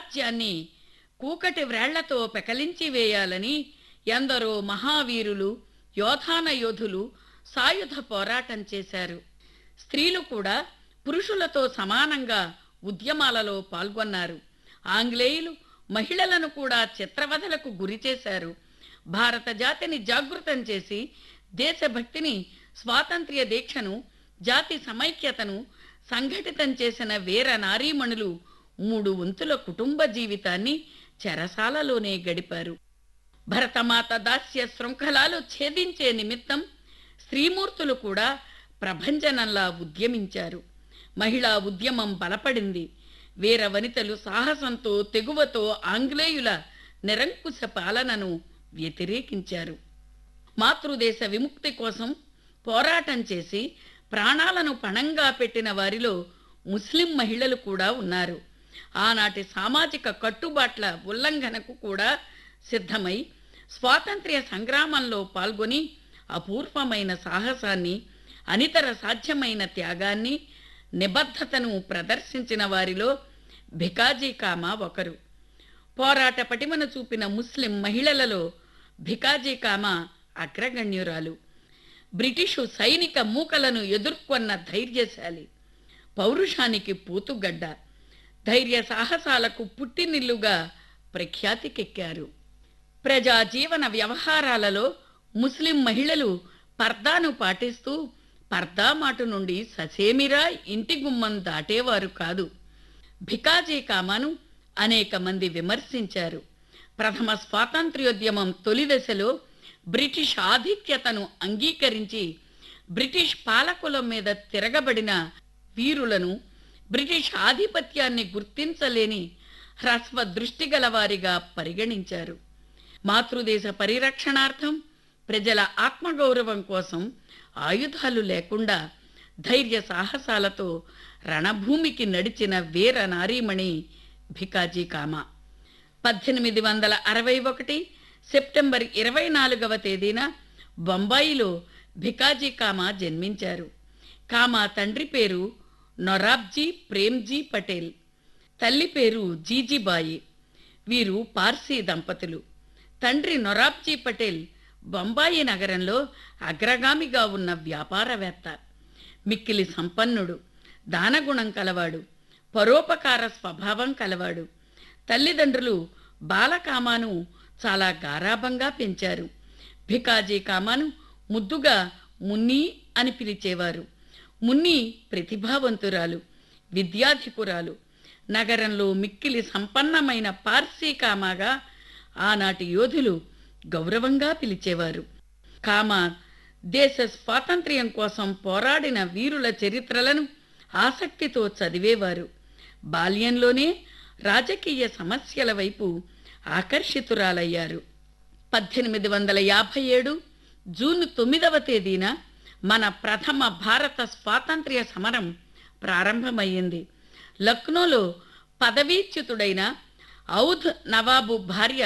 సామ్రాజ్యాన్ని కూకటి వ్రేళ్లతో పెకలించి వేయాలని ఎందరో మహావీరులు యోధాన యోధులు సాయుధ పోరాటం చేశారు స్త్రీలు కూడా పురుషులతో సమానంగా ఉద్యమాలలో పాల్గొన్నారు ఆంగ్లేయులు మహిళలను కూడా చిత్రవధలకు గురి చేశారు భారత జాతిని జాగృతం చేసి దేశభక్తిని స్వాతంత్ర్య దీక్షను జాతి సమైక్యతను సంఘటితం చేసిన వీర నారీమణులు మూడు వంతుల కుటుంబ జీవితాన్ని చెరసాలలోనే గడిపారు భరతమాత దాస్య శృంఖలాలు ఛేదించే నిమిత్తం స్త్రీమూర్తులు కూడా ప్రభంజనంలా ఉద్యమించారు మహిళా ఉద్యమం బలపడింది వీర వనితలు సాహసంతో తెగువతో ఆంగ్లేయుల నిరంకుశ పాలనను వ్యతిరేకించారు మాతృదేశ విముక్తి కోసం పోరాటం చేసి ప్రాణాలను పణంగా పెట్టిన వారిలో ముస్లిం మహిళలు కూడా ఉన్నారు ఆనాటి సామాజిక కట్టుబాట్ల ఉల్లంఘనకు కూడా సిద్ధమై స్వాతంత్ర్య సంగ్రామంలో పాల్గొని అపూర్వమైన సాహసాన్ని అనితర సాధ్యమైన త్యాగాన్ని నిబద్ధతను ప్రదర్శించిన వారిలో భికాజీ కామా ఒకరు పోరాట పటిమను చూపిన ముస్లిం మహిళలలో భికాజీ కామా అగ్రగణ్యురాలు బ్రిటిషు సైనిక మూకలను ఎదుర్కొన్న ధైర్యశాలి పౌరుషానికి పూతుగడ్డ ధైర్య సాహసాలకు పుట్టినిల్లుగా ప్రఖ్యాతికెక్కారు ప్రజా జీవన వ్యవహారాలలో ముస్లిం మహిళలు పర్దాను పాటిస్తూ పర్దా మాటు నుండి ససేమిరా ఇంటి గుమ్మం దాటేవారు కాదు భికాజీ కామాను అనేక మంది విమర్శించారు ప్రథమ స్వాతంత్ర్యోద్యమం తొలి దశలో బ్రిటిష్ ఆధిక్యతను అంగీకరించి బ్రిటిష్ పాలకుల మీద తిరగబడిన వీరులను బ్రిటిష్ ఆధిపత్యాన్ని గుర్తించలేని హ్రస్వ దృష్టిగల వారిగా పరిగణించారు మాతృదేశ పరిరక్షణార్థం ప్రజల ఆత్మగౌరవం కోసం ఆయుధాలు లేకుండా ధైర్య సాహసాలతో రణభూమికి నడిచిన వీర నారీమణి భికాజీ కామా పద్దెనిమిది వందల అరవై ఒకటి సెప్టెంబర్ ఇరవై నాలుగవ తేదీన బొంబాయిలో భికాజీ కామా జన్మించారు కామా తండ్రి పేరు నొరాబ్జీ ప్రేమ్జీ పటేల్ తల్లి పేరు జీజీబాయి వీరు పార్సీ దంపతులు తండ్రి నొరాబ్జీ పటేల్ బొంబాయి నగరంలో అగ్రగామిగా ఉన్న వ్యాపారవేత్త మిక్కిలి సంపన్నుడు దానగుణం కలవాడు పరోపకార స్వభావం కలవాడు తల్లిదండ్రులు బాలకామాను చాలా గారాభంగా పెంచారు భికాజీ కామాను ముద్దుగా మున్ని అని పిలిచేవారు మున్ని ప్రతిభావంతురాలు విద్యాధికురాలు నగరంలో మిక్కిలి సంపన్నమైన పార్సీ కామాగా ఆనాటి యోధులు గౌరవంగా పిలిచేవారు కామా దేశ స్వాతంత్ర్యం కోసం పోరాడిన వీరుల చరిత్రలను ఆసక్తితో చదివేవారు బాల్యంలోనే రాజకీయ సమస్యల వైపు ఆకర్షితురాలయ్యారు పద్దెనిమిది వందల యాభై ఏడు జూన్ తొమ్మిదవ తేదీన మన ప్రథమ భారత స్వాతంత్ర్య సమరం ప్రారంభమయ్యింది లక్నోలో పదవీచ్యుతుడైన ఔధ్ నవాబు భార్య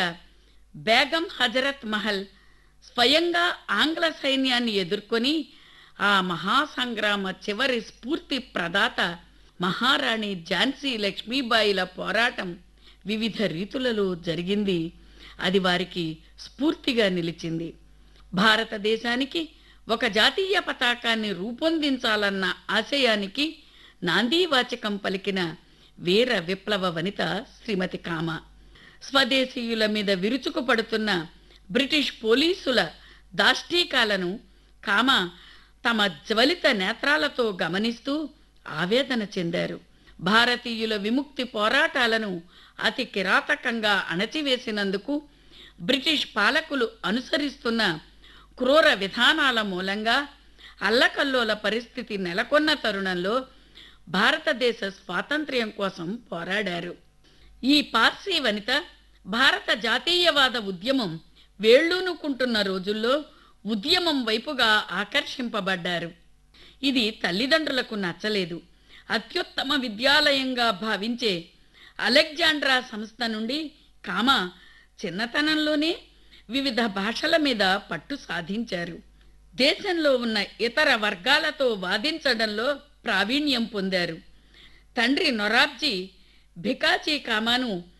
బేగం హజరత్ మహల్ స్వయంగా ఆంగ్ల సైన్యాన్ని ఎదుర్కొని ఆ మహాసంగ్రామ చివరి స్ఫూర్తి ప్రదాత మహారాణి ఝాన్సీ లక్ష్మీబాయిల పోరాటం వివిధ రీతులలో జరిగింది అది వారికి స్ఫూర్తిగా నిలిచింది భారతదేశానికి ఒక జాతీయ పతాకాన్ని రూపొందించాలన్న ఆశయానికి నాందీవాచకం పలికిన వీర విప్లవ వనిత శ్రీమతి కామ స్వదేశీయుల మీద విరుచుకుపడుతున్న బ్రిటిష్ పోలీసుల దాష్టీకాలను కామ తమ జ్వలిత నేత్రాలతో గమనిస్తూ ఆవేదన చెందారు భారతీయుల విముక్తి పోరాటాలను అతి కిరాతకంగా అణచివేసినందుకు బ్రిటిష్ పాలకులు అనుసరిస్తున్న క్రూర విధానాల మూలంగా అల్లకల్లోల పరిస్థితి నెలకొన్న తరుణంలో భారతదేశ స్వాతంత్ర్యం కోసం పోరాడారు ఈ పార్సీ వనిత భారత జాతీయవాద ఉద్యమం వేళ్ళూనుకుంటున్న రోజుల్లో ఉద్యమం వైపుగా ఆకర్షింపబడ్డారు ఇది తల్లిదండ్రులకు నచ్చలేదు అత్యుత్తమ విద్యాలయంగా భావించే అలెగ్జాండ్రా సంస్థ నుండి కామ చిన్నతనంలోనే వివిధ భాషల మీద పట్టు సాధించారు దేశంలో ఉన్న ఇతర వర్గాలతో వాదించడంలో ప్రావీణ్యం పొందారు తండ్రి నొరాబ్జీ భికాజీ కామాను